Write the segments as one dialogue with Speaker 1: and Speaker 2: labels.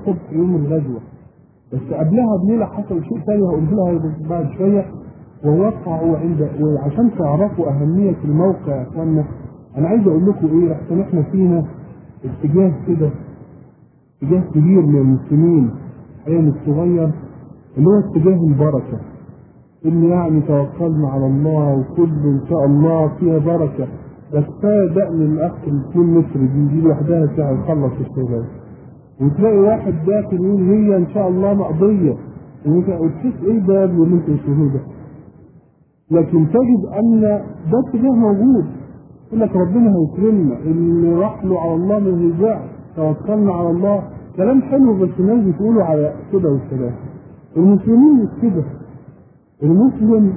Speaker 1: الصبح يوم الغزوه بس قبلها بليله حصل شيء ثاني هقول لها بعد شويه ووقعوا عند وعشان تعرفوا اهميه الموقع يا اخوانا انا عايز اقول لكم ايه احسن احنا فينا اتجاه كده اتجاه كبير من المسلمين حاليا الصغير اللي هو اتجاه البركه اللي يعني توكلنا على الله وكل ان شاء الله فيها بركه بس كفايه دقن الاخ الاثنين متر دي دي لوحدها ساعه يخلص الشغل وتلاقي واحد داخل يقول هي ان شاء الله مقضيه وانت وتحس ايه ده يا ابني اللي انت بتقوله ده لكن تجد ان ده اتجاه موجود يقول لك ربنا هيكرمنا اللي راح له على الله ما يرجعش توكلنا على الله كلام حلو بس الناس بتقولوا على كده وكده المسلمين مش كده المسلم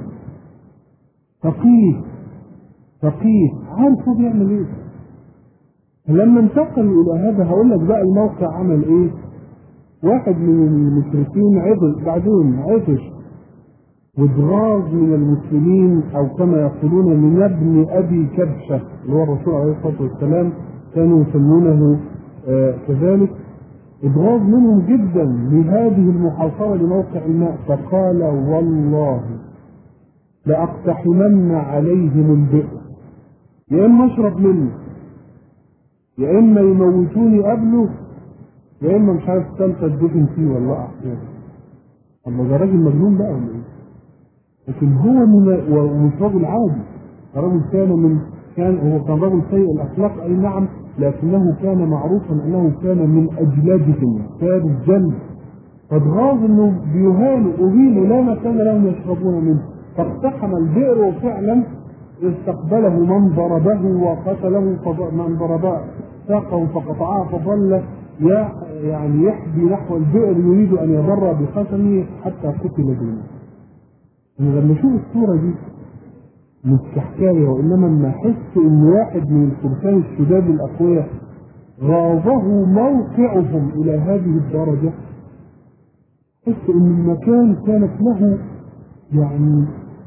Speaker 1: فقيه فقيه عارف هو بيعمل ايه لما انتقل الى هذا هقول لك بقى الموقع عمل ايه واحد من المشركين عطش بعدين عطش واتغاظ من المسلمين او كما يقولون من ابن ابي كبشه اللي هو الرسول عليه الصلاه والسلام كانوا يسمونه آه كذلك اتغاظ منهم جدا لهذه المحاصره لموقع الماء فقال والله لاقتحمن عليهم البئر يا اما اشرب منه يا اما يموتوني قبله يا اما مش عارف الثالثه اتدفن فيه ولا اقع فيه اما ده راجل مجنون بقى ولا ايه؟ لكن هو من ومش راجل عادي رجل كان من كان هو كان رجل سيء الاخلاق اي نعم لكنه كان معروفا انه كان من اجلادهم كان الجنة فاتغاظ انه بيهانوا اهينوا لا مكان لهم يشربون منه فاقتحم البئر وفعلا استقبله من ضربه وقتله من ضربه ساقه فقطعه فظل يعني يحبي نحو البئر يريد ان يبر بقسمه حتى قتل دونه. انا لما اشوف الصوره دي مش كحكايه وانما لما احس ان واحد من الفرسان الشداد الاقوياء غاظه موقعهم الى هذه الدرجه احس ان المكان كانت له يعني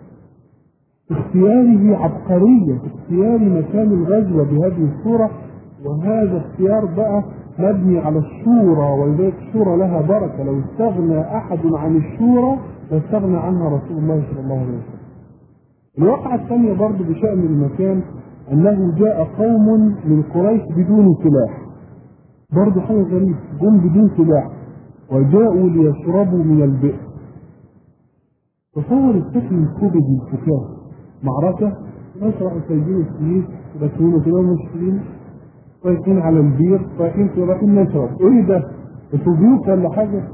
Speaker 1: اختياره عبقرية اختيار مكان الغزوة بهذه الصورة وهذا اختيار بقى مبني على الشورى ولذلك الشورى لها بركة لو استغنى أحد عن الشورى لاستغنى عنها رسول الله صلى الله عليه وسلم الواقعة الثانية برضه بشأن المكان أنه جاء قوم من قريش بدون سلاح برضه حاجة غريبة جم بدون سلاح وجاءوا ليشربوا من البئر تصور الشكل الكوبي الفكاهة معركة ناس راحوا سايبين السيف رسمين كده مشكلين رايحين على البير رايحين رايحين نشرب ايه ده؟ انتوا بيوت ولا حاجة؟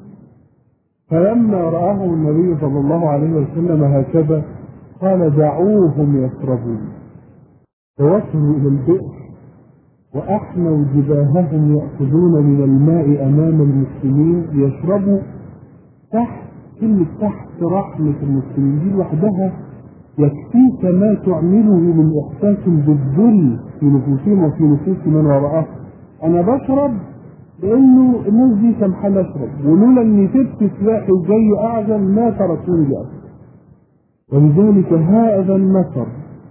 Speaker 1: فلما رآه النبي صلى الله عليه وسلم هكذا قال دعوهم يشربون فوصلوا إلى البئر وأحنوا جباههم يأخذون من الماء أمام المسلمين ليشربوا تحت كلمة تحت رحمة المسلمين دي لوحدها يكفيك ما تعمله من إحساس بالذل في نفوسهم وفي نفوس من وراءه أنا بشرب لأنه الناس دي كان حال أشرب ولولا إني سبت سلاحي وجاي أعزل ما تركوني لأبدا ولذلك هذا المثل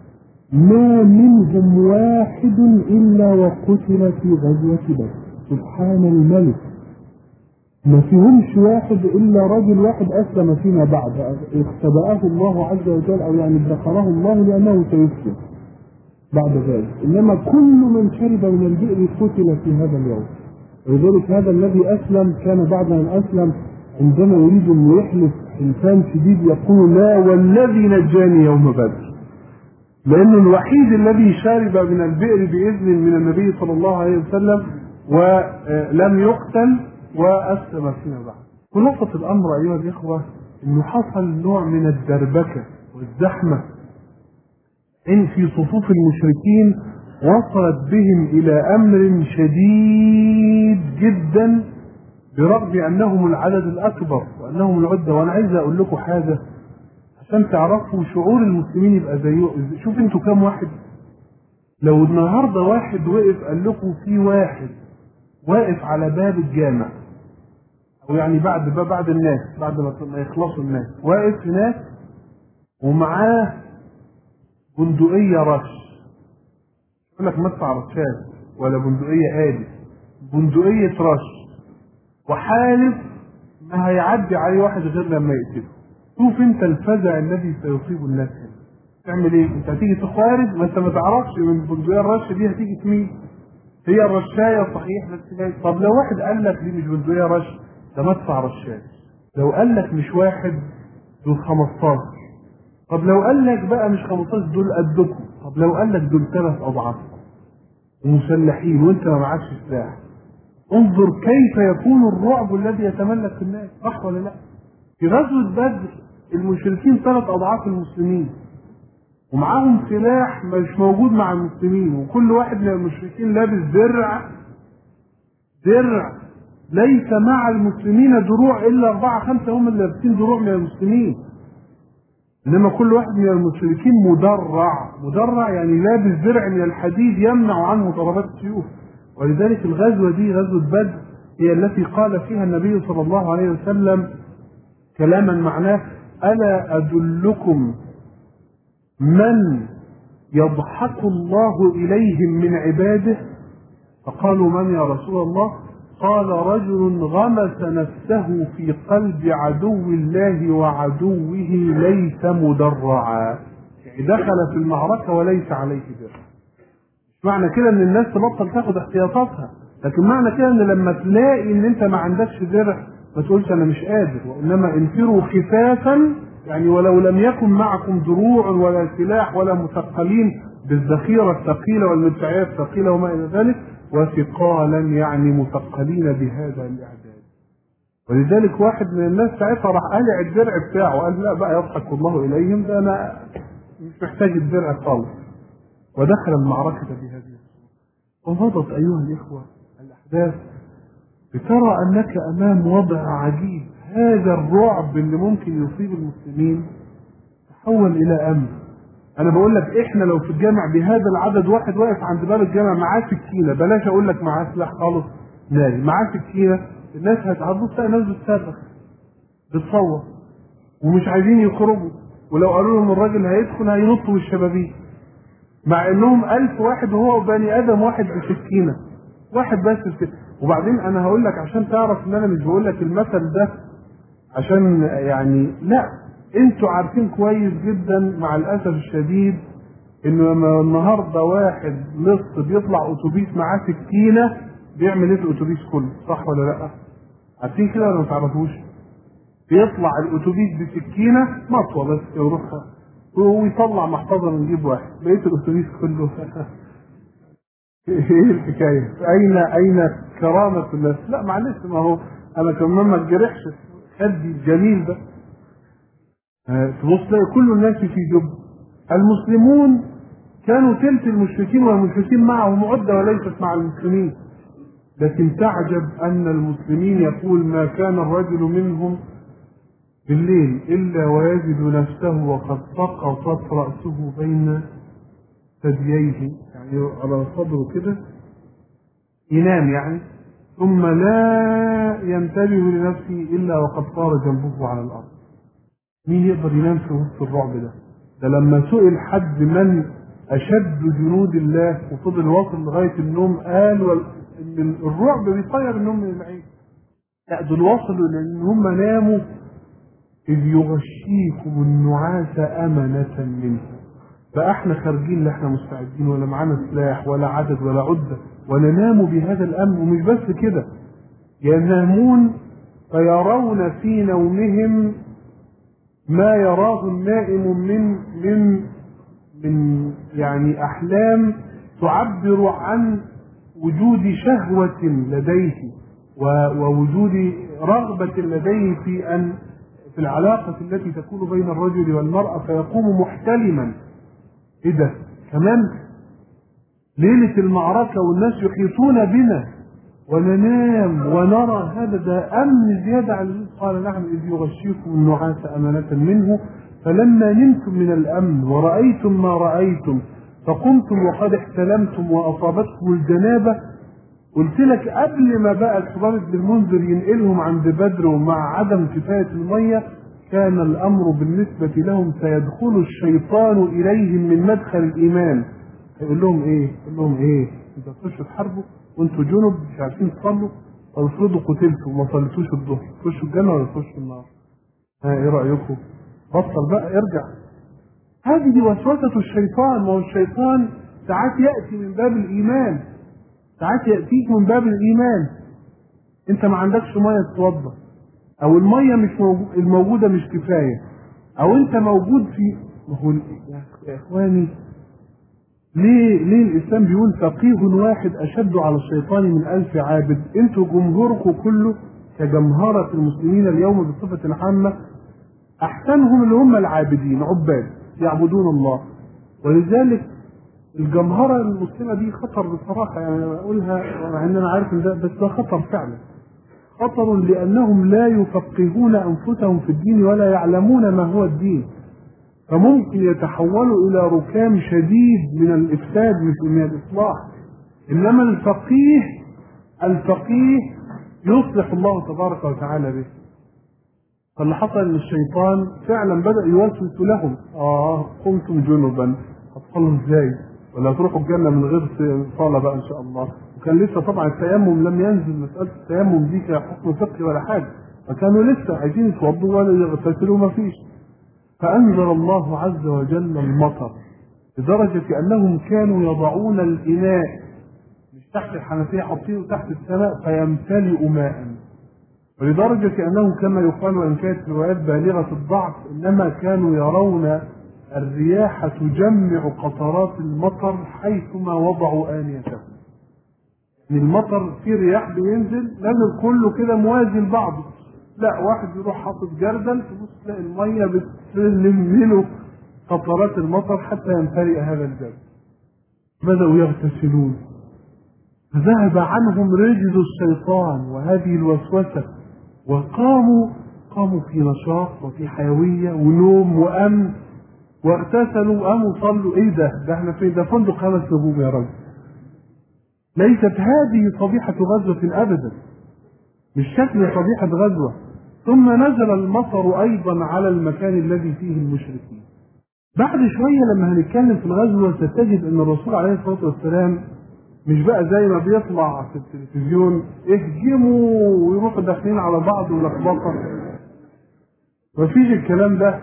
Speaker 1: ما منهم واحد إلا وقتل في غزوة بدر سبحان الملك ما فيهمش واحد إلا رجل واحد أسلم فيما بعد اختبأه الله عز وجل أو يعني ذكره الله لأنه سيسلم بعد ذلك إنما كل من شرب من البئر قتل في هذا اليوم ولذلك هذا الذي أسلم كان بعد أن أسلم عندما يريد أن يحلف إنسان شديد يقول لا والذي نجاني يوم بدر لأنه الوحيد الذي شرب من البئر بإذن من النبي صلى الله عليه وسلم ولم يقتل وأسلم فيما بعد خلاصة الأمر أيها الإخوة أنه حصل نوع من الدربكة والزحمة إن في صفوف المشركين وصلت بهم إلى أمر شديد جدا برغم أنهم العدد الأكبر وأنهم العدة وأنا عايز أقول لكم حاجة عشان تعرفوا شعور المسلمين يبقى زيه شوف انتوا كام واحد لو النهارده واحد وقف قال لكم في واحد واقف على باب الجامع او يعني بعد بعد الناس بعد ما يخلصوا الناس واقف هناك ومعاه بندقية رش يقول لك مدفع رشاش ولا بندقية آلي بندقية رش وحالف ما هيعدي عليه واحد غير لما يقتله شوف انت الفزع الذي سيصيب الناس هنا تعمل ايه؟ انت هتيجي تخارج ما انت ما تعرفش من بندقية الرشه دي هتيجي تميل هي الرشايه صحيح بس جاي طب لو واحد قال لك دي مش بندقية رش ده مدفع رشاش لو قال لك مش واحد دول 15 طب لو قال لك بقى مش 15 دول قدكم طب لو قال لك دول ثلاث اضعافكم ومسلحين وانت ما معكش سلاح انظر كيف يكون الرعب الذي يتملك في الناس صح ولا لا في غزوة بدر المشركين ثلاث اضعاف المسلمين ومعاهم سلاح مش موجود مع المسلمين وكل واحد من المشركين لابس درع درع ليس مع المسلمين دروع الا اربعه خمسه هم اللي لابسين دروع من المسلمين انما كل واحد من المشركين مدرع مدرع يعني لابس درع من الحديد يمنع عنه ضربات السيوف ولذلك الغزوه دي غزوه بدر هي التي قال فيها النبي صلى الله عليه وسلم كلاما معناه الا ادلكم من يضحك الله اليهم من عباده فقالوا من يا رسول الله قال رجل غمس نفسه في قلب عدو الله وعدوه ليس مدرعا يعني دخل في المعركة وليس عليه درع مش معنى كده ان الناس تبطل تاخد احتياطاتها لكن معنى كده ان لما تلاقي ان انت ما عندكش درع ما تقولش انا مش قادر وانما انفروا خفافا يعني ولو لم يكن معكم دروع ولا سلاح ولا مثقلين بالذخيرة الثقيلة والمدفعية الثقيلة وما إلى ذلك وثقالا يعني مثقلين بهذا الإعداد ولذلك واحد من الناس ساعتها راح قالع الدرع بتاعه وقال لا بقى يضحك الله إليهم ده أنا مش محتاج الدرع خالص ودخل المعركة بهذه الصورة ومضت أيها الإخوة الأحداث بترى أنك أمام وضع عجيب هذا الرعب اللي ممكن يصيب المسلمين تحول إلى أمن أنا بقول لك إحنا لو في الجامع بهذا العدد واحد واقف عند باب الجامع معاه سكينة بلاش أقول لك معاه سلاح خالص ناري معاه سكينة الناس هتعبص تلاقي ناس بتصرخ بتصوت ومش عايزين يخرجوا ولو قالوا لهم الراجل هيدخل هينطوا من الشبابيك مع انهم ألف واحد وهو بني ادم واحد بسكينه واحد بس بسكينة. وبعدين انا هقول لك عشان تعرف ان انا مش بقول لك المثل ده عشان يعني لا انتوا عارفين كويس جدا مع الاسف الشديد انه لما النهارده واحد لص بيطلع اتوبيس معاه سكينه بيعمل ايه في الاتوبيس كله صح ولا لا؟ عارفين كده ولا ما تعرفوش؟ بيطلع الاتوبيس بسكينه مطوه بس يروح ويطلع محفظه من جيب واحد بقيه الاتوبيس كله ايه الحكايه؟ اين اين كرامه الناس؟ لا معلش ما هو انا كمان ما اتجرحش خدي الجميل ده تبص تلاقي كل الناس في جب المسلمون كانوا تلت المشركين والمشركين معهم عدة وليست مع المسلمين لكن تعجب أن المسلمين يقول ما كان الرجل منهم بالليل إلا ويجد نفسه وقد سقطت رأسه بين ثدييه يعني على صدره كده ينام يعني ثم لا ينتبه لنفسه إلا وقد صار جنبه على الأرض مين يقدر ينام في وسط الرعب ده ده لما سئل حد من أشد جنود الله وفضل واصل لغاية النوم قال وال... إن الرعب بيطير النوم من العين لا دول وصلوا لأن هم ناموا إذ يغشيكم النعاس أمنة منه فاحنا خارجين لا احنا مستعدين ولا معانا سلاح ولا عدد ولا عدة وننام بهذا الأمن ومش بس كده ينامون فيرون في نومهم ما يراه النائم من من من يعني أحلام تعبر عن وجود شهوة لديه ووجود رغبة لديه في أن في العلاقة التي تكون بين الرجل والمرأة فيقوم محتلما إيه ده؟ كمان ليلة المعركة والناس يحيطون بنا وننام ونرى هذا ده أمن زيادة على قال نعم إذ يغشيكم النعاس أمانة منه فلما نمتم من الأمن ورأيتم ما رأيتم فقمتم وقد احتلمتم وأصابتكم الجنابة قلت لك قبل ما بقى الحباب بن المنذر ينقلهم عند بدر ومع عدم كفاية المية كان الأمر بالنسبة لهم سيدخل الشيطان إليهم من مدخل الإيمان هيقول لهم إيه؟ يقول لهم إيه؟ أنتوا تخشوا تحاربوا وأنتوا جنب مش عارفين تصلوا طب افرضوا قتلتوا وما صليتوش الظهر تخشوا الجنه ولا تخشوا النار؟ ها ايه رايكم؟ بطل بقى ارجع هذه وسوسه الشيطان ما هو الشيطان ساعات ياتي من باب الايمان ساعات ياتيك من باب الايمان انت ما عندكش ميه تتوضا او الميه مش موجود الموجوده مش كفايه او انت موجود في ما هو يا اخواني ليه ليه الاسلام بيقول فقيه واحد اشد على الشيطان من الف عابد انتوا جمهوركم كله كجمهرة المسلمين اليوم بصفة عامة احسنهم اللي هم العابدين عباد يعبدون الله ولذلك الجمهرة المسلمة دي خطر بصراحة يعني أنا بقولها مع ان انا عارف ان ده بس ده خطر فعلا خطر لانهم لا يفقهون انفسهم في الدين ولا يعلمون ما هو الدين فممكن يتحولوا الى ركام شديد من الافساد مش من الاصلاح انما الفقيه الفقيه يصلح الله تبارك وتعالى به فاللي حصل ان الشيطان فعلا بدا يوسوس لهم اه كنتم جنبا هتصلوا ازاي ولا تروحوا الجنه من غير صلاه بقى ان شاء الله وكان لسه طبعا التيمم لم ينزل مساله التيمم دي كحكم فقهي ولا حاجه فكانوا لسه عايزين يتوضوا ولا يغتسلوا ما فيش فأنزل الله عز وجل المطر لدرجة أنهم كانوا يضعون الإناء مش تحت الحنفية حاطينه تحت السماء فيمتلئ ماء ولدرجة أنه كما يقال وإن كانت روايات بالغة الضعف إنما كانوا يرون الرياح تجمع قطرات المطر حيثما وضعوا آنيتهم يعني المطر في رياح بينزل نازل كله كده موازي لبعضه لا واحد يروح حاطط جردل تبص تلاقي الميه بتلم له قطرات المطر حتى يمتلئ هذا الجردل بدأوا يغتسلون فذهب عنهم رجز الشيطان وهذه الوسوسة وقاموا قاموا في نشاط وفي حيوية ونوم وأمن واغتسلوا قاموا صلوا ايه ده؟ ده احنا في ده فندق خمس نجوم يا رب. ليست هذه صبيحة غزوة أبدا. مش شكل صبيحة غزوة ثم نزل المطر أيضا على المكان الذي فيه المشركين بعد شوية لما هنتكلم في الغزوة ستجد أن الرسول عليه الصلاة والسلام مش بقى زي ما بيطلع في التلفزيون اهجموا ويروحوا داخلين على بعض ولخبطة مفيش الكلام ده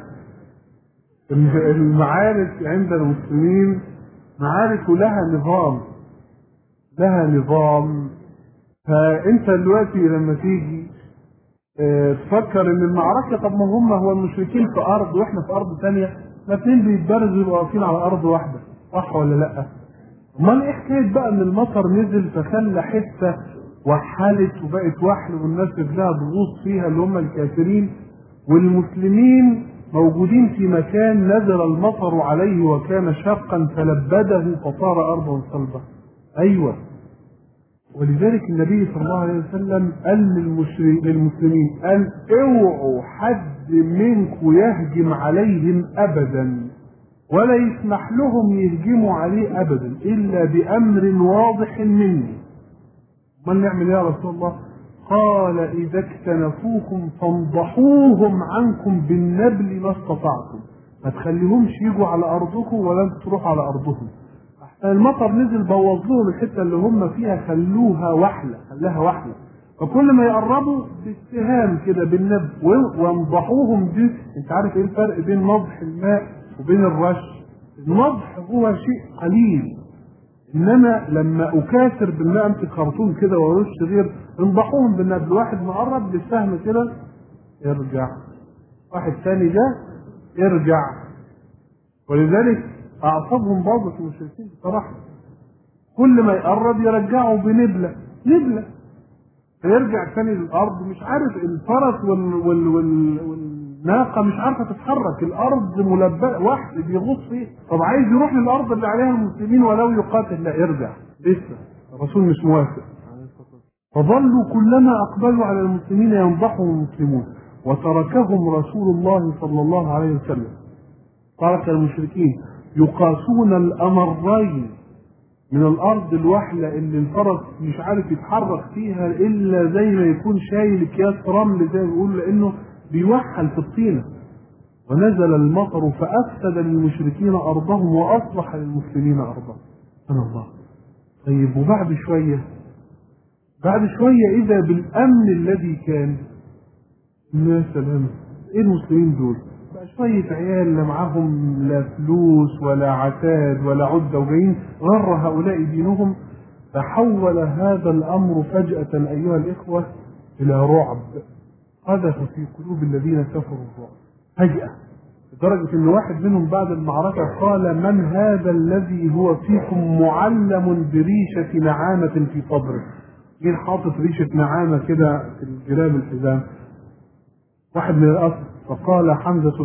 Speaker 1: المعارك عند المسلمين معارك لها نظام لها نظام فانت دلوقتي لما تيجي اه تفكر ان المعركه طب ما هم هو المشركين في ارض واحنا في ارض ثانيه الاثنين بيتبرزوا يبقوا واقفين على ارض واحده صح ولا لا؟ امال ايه حكايه بقى ان المطر نزل فخلى حته وحلت وبقت وحل والناس رجلها تغوص فيها اللي هم الكافرين والمسلمين موجودين في مكان نزل المطر عليه وكان شقا فلبده فصار ارضا صلبه. ايوه ولذلك النبي صلى الله عليه وسلم قال للمسلمين قال اوعوا حد منكم يهجم عليهم ابدا ولا يسمح لهم يهجموا عليه ابدا الا بامر واضح مني امال نعمل يا رسول الله قال اذا اكتنفوكم فانضحوهم عنكم بالنبل ما استطعتم ما تخليهمش يجوا على ارضكم ولا انتوا تروحوا على ارضهم المطر نزل بوظ لهم الحته اللي هم فيها خلوها وحله خلاها وحله فكل ما يقربوا باتهام كده بالنبل وانضحوهم دي انت عارف ايه الفرق بين نضح الماء وبين الرش النضح هو شيء قليل انما لما اكاثر بالماء امسك خرطوم كده وارش غير انضحوهم بالنبل واحد مقرب بالسهم كده ارجع واحد ثاني ده ارجع ولذلك اعصابهم باظت المشركين بصراحه كل ما يقرب يرجعوا بنبله نبله فيرجع تاني للارض مش عارف الفرس وال وال وال والناقه مش عارفه تتحرك الارض ملبئه واحد بيغوص فيه طب عايز يروح للارض اللي عليها المسلمين ولو يقاتل لا ارجع لسه الرسول مش موافق فظلوا كلما اقبلوا على المسلمين ينضحهم المسلمون وتركهم رسول الله صلى الله عليه وسلم ترك المشركين يقاسون الأمرين من الأرض الوحلة اللي الفرس مش عارف يتحرك فيها إلا زي ما يكون شايل أكياس رمل زي ما بيقول لأنه بيوحل في الطينة ونزل المطر فأفسد للمشركين أرضهم وأصلح للمسلمين أرضهم سبحان الله طيب وبعد شوية بعد شوية إذا بالأمن الذي كان يا سلام إيه المسلمين دول بقى شوية عيال لا معاهم لا فلوس ولا عتاد ولا عدة وجايين غر هؤلاء دينهم تحول هذا الأمر فجأة أيها الإخوة إلى رعب قذف في قلوب الذين كفروا الرعب فجأة لدرجة إن واحد منهم بعد المعركة قال من هذا الذي هو فيكم معلم بريشة نعامة في صدره مين حاطط ريشة نعامة كده في الجلاب الحزام واحد من الأصل فقال حمزة